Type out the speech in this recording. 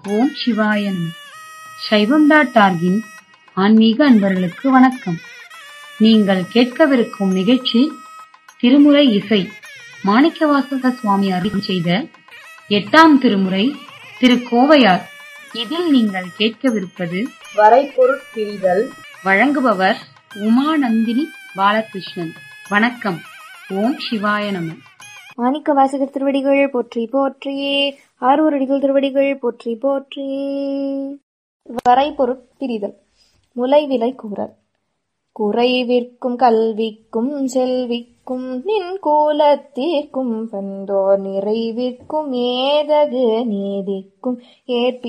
ஓம் சிவாய நம சைவம் டாட் டார்கின் ஆன்மீக அன்பர்களுக்கு வணக்கம் நீங்கள் கேட்கவிருக்கும் நிகழ்ச்சி திருமுறை இசை மாணிக்கவாசக சுவாமி அருள் செய்த எட்டாம் திருமுறை திருக்கோவையார் இதில் நீங்கள் கேட்கவிருப்பது வரைபொருட்பிரிதல் வழங்குபவர் உமாநந்தினி பாலகிருஷ்ணன் வணக்கம் ஓம் சிவாய நம மாணிக்க வாசகர் திருவடிகள் போற்றி போற்றியே ஆரூர் அடிகள் திருவடிகள் போற்றி போற்றியே வரைபொருட்பிரிதல் முளைவிலை கூறல் குறைவிற்கும் கல்விக்கும் செல்விக்கும் நின் கூலத்திற்கும் வந்தோர் நிறைவிற்கும் ஏதகு நீதிக்கும் ஏற்பி